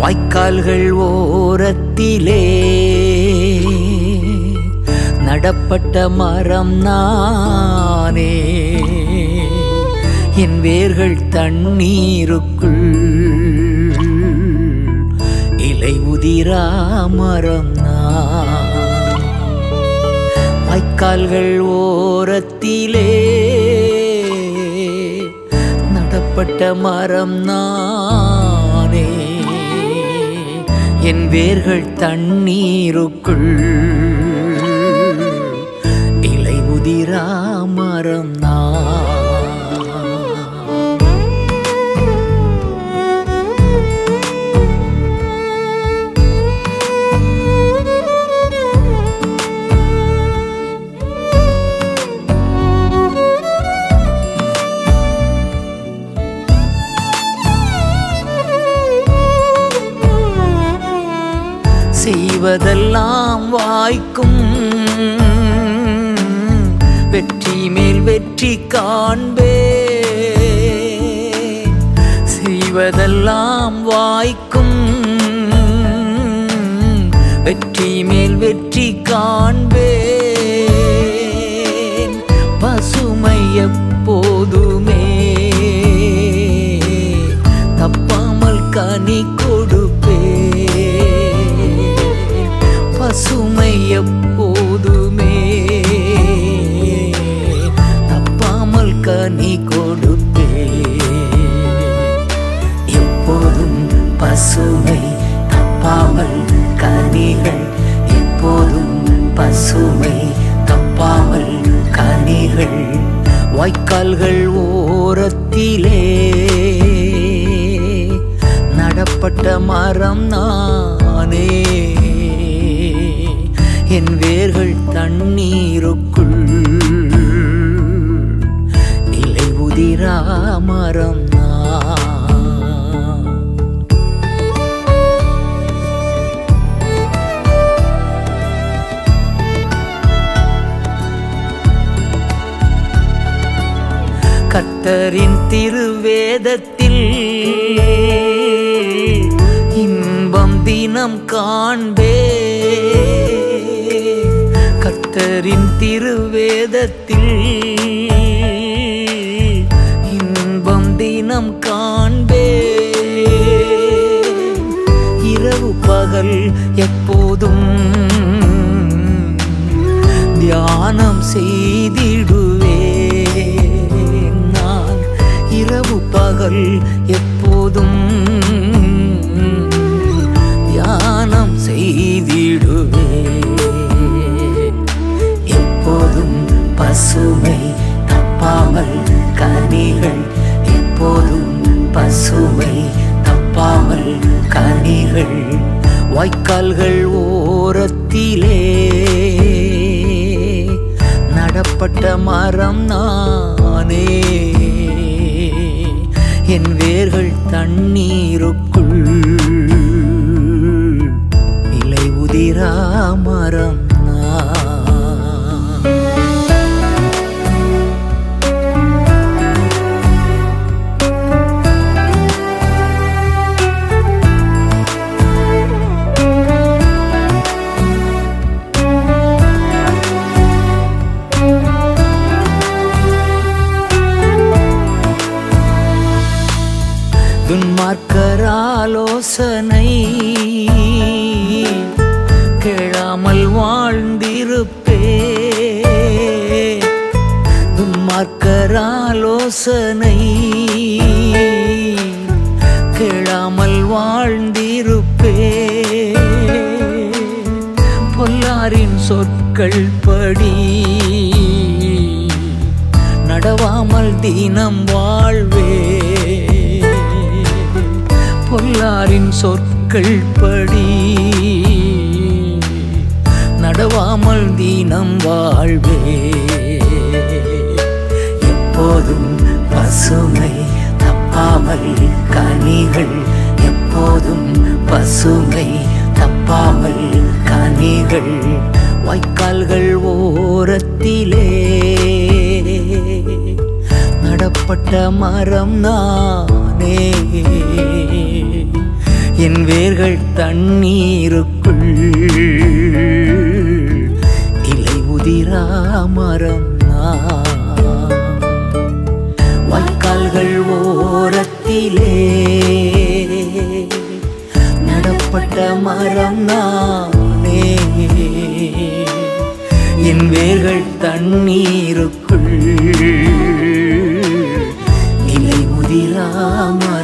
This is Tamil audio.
வாய்க்கால்கள் ஓரத்திலே நடப்பட்ட மரம் நானே என் வேர்கள் தண்ணீருக்குள் இலை உதிரா மரம் நான் வாய்க்கால்கள் ஓரத்திலே நடப்பட்ட மரம் நானே என் வேர்கள் தண்ணீருக்குள் இலை உதிரா மரம் நான் செய்வதெல்லாம் வாய்க்கும் வெற்றி மேல் வெற்றி காண்பே செய்வதெல்லாம் வாய்க்கும் வெற்றி மேல் வெற்றி காண்பேன் பசுமை எப்போதுமே தப்பாமல் கனி கொடுப்பே பசுமை எப்போதுமே தப்பாமல் கனி கொடுப்பே எப்போதும் பசுமை தப்பாமல் கனிகள் எப்போதும் பசுமை தப்பாமல் கனிகள் வாய்க்கால்கள் ஓரத்திலே நடப்பட்ட மரம் நானே என் வேர்கள் தண்ணீருக்குள் இலை உதிரா மரம் நான் கர்த்தரின் திருவேதத்தில் இன்பம் தினம் காண்பே கர்த்தரின் திருவேதத்தில் இன்பம் தினம் காண்பே இரவு பகல் எப்போதும் தியானம் செய்திடுவே நான் இரவு பகல் எப்போதும் தியானம் செய்திடுவே எப்போதும் பசுமை தப்பாமல் கனிகள் எப்போதும் பசுமை தப்பாமல் கனிகள் வாய்க்கால்கள் ஓரத்திலே நடப்பட்ட மரம் நானே என் வேர்கள் தண்ணீருக்குள் இலை உதிரா மரம் நான் துன்மார்க்கர் ஆலோசனை கேளாமல் வாழ்ந்திருப்பே துன்மார்க்கர் ஆலோசனை கேளாமல் வாழ்ந்திருப்பே பொல்லாரின் சொற்கள் படி நடவாமல் தினம் வாழ்வே பொல்லாரின் சொற்கள் படி நடவாமல் தினம் வாழ்வே எப்போதும் பசுமை தப்பாமல் கனிகள் எப்போதும் பசுமை தப்பாமல் கனிகள் வாய்க்கால்கள் ஓரத்திலே நடப்பட்ட மரம் நானே என் என் வேர்கள் தண்ணீருக்குள் இலை உதிரா மரம் நான். வாய்க்கால்கள் ஓரத்திலே நடப்பட்ட மரம் நானே என் வேர்கள் தண்ணீருக்குள் இலை உதிரா மரம்